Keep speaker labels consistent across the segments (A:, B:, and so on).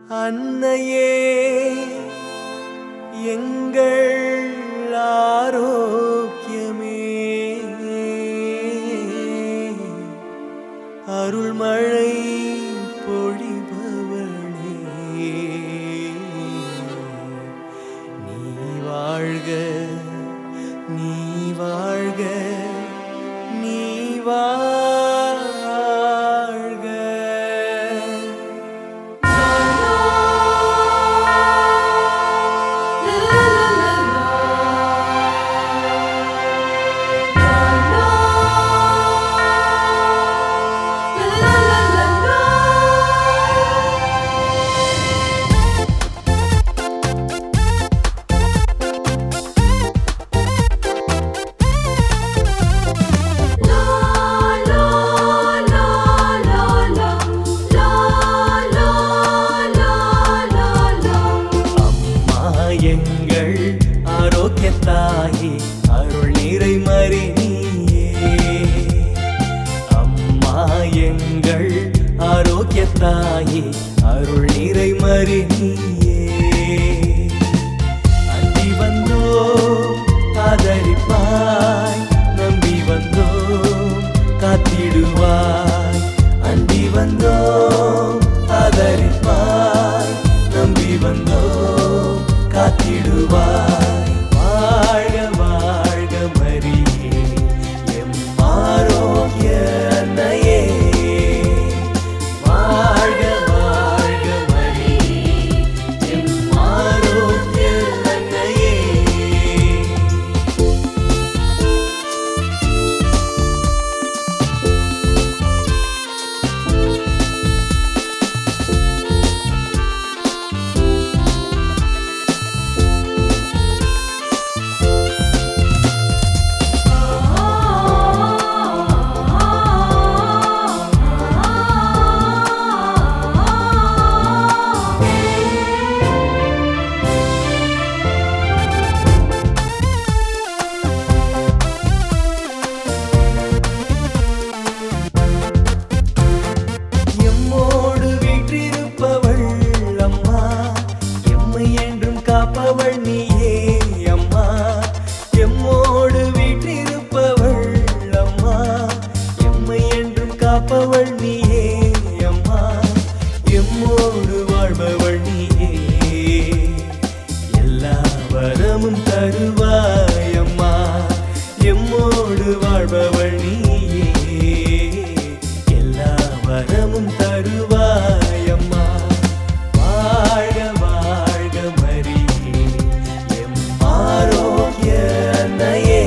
A: அன்னையே எங்கள் ஆரோக்கியமே அருள்மழை பொழிபவளே நீ வாழ்க நீ வாழ்க நீ வாழ்க அம்மா எங்கள் ஆரோக்கியத்தாயே அருள் நிறை மறி நீயே அம்மா எங்கள் ஆரோக்கியத்தாயே அருள் நிறை மறி நீயே அண்டி வந்தோ ஆதரிப்பாய் நம்பி வந்தோ காத்திடுவாய் அண்டி வந்தோ ஆதரிப்பாய் நம்பி வந்தோ காத்திடுவாய் வாழ்க வாழ்க மரியே எம் ஆரோக்கிய அன்னையே வாழ்க வாழ்க மரியே எம் ஆரோக்கிய அன்னையே எம்மோடு வீற்றிருப்பவள் அம்மா எம்மை என்றும் காப்பவள் நீயே அம்மா எம்மோடு வீற்றிருப்பவள் அம்மா எம்மை என்றும் காப்பவள் நீயே அம்மா எம்மோடு வாழ்பவள் நீயே எல்லா வரமும் தருவாய் அம்மா எம்மோடு வாழ்பவள் நீயே எல்லா வரமும் தருவாய் அம்மா வாழ்க வாழ்க மரியே எம் ஆரோக்கிய அன்னையே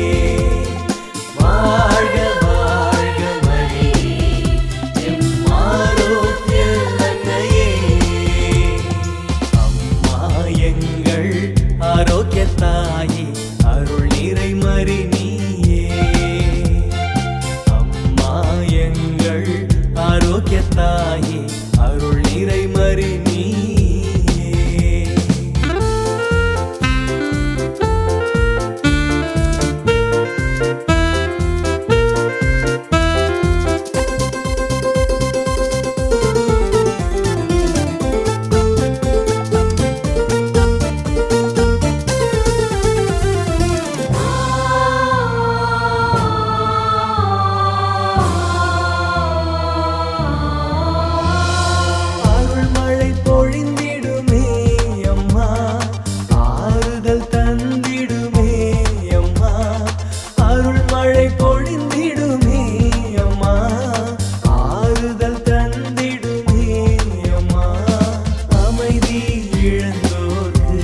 A: வாழ்க வாழ்க மரியே எம் ஆரோக்கிய அன்னையே அம்மா எங்கள் ஆரோக்கியத்தாயே அருள் நிறை மறி நீயே அம்மா எங்கள் ஆரோக்கியத்தாயே அருள் நிறை மறி நீயே அருள்மழை பொழிந்திடுமே அம்மா ஆறுதல் தந்திடுமே அம்மா அருள்மழை பொழிந்திடுமே அம்மா ஆறுதல் தந்திடுமே அம்மா அமைதி இழந்தோர்க்கு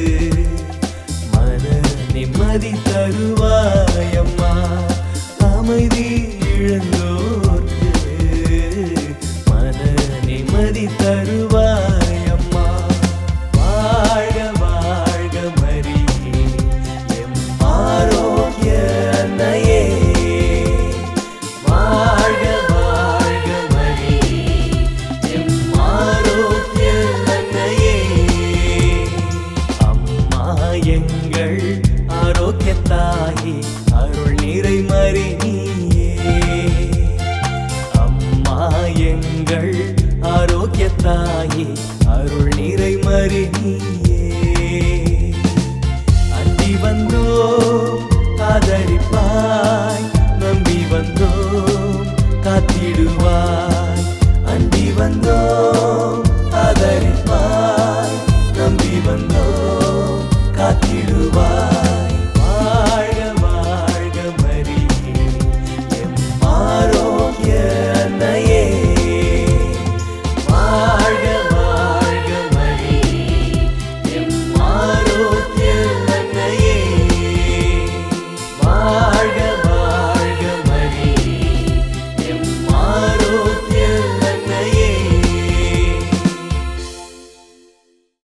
A: மன நிம்மதி தருவாயம்மா அமைதி இழந்தோர்க்கு மன நிம்மதி தருவாயம்மா வாழ்க வாழ்க மரியே எம் ஆரோக்கிய அன்னையே வாழ்க வாழ்க மரியே எம் ஆரோக்கிய அன்னையே அம்மா எங்கள் ஆரோக்கியத்தாயே அருள் நிறை மறி நீயே அம்மா எங்கள் ஆரோக்கியத்தாயே அருள் நிறை மறினியே அண்டி வந்தோம் ஆதரிப்பாய் நம்பி வந்தோம் காத்திடுவாய் அண்டி வந்தோம்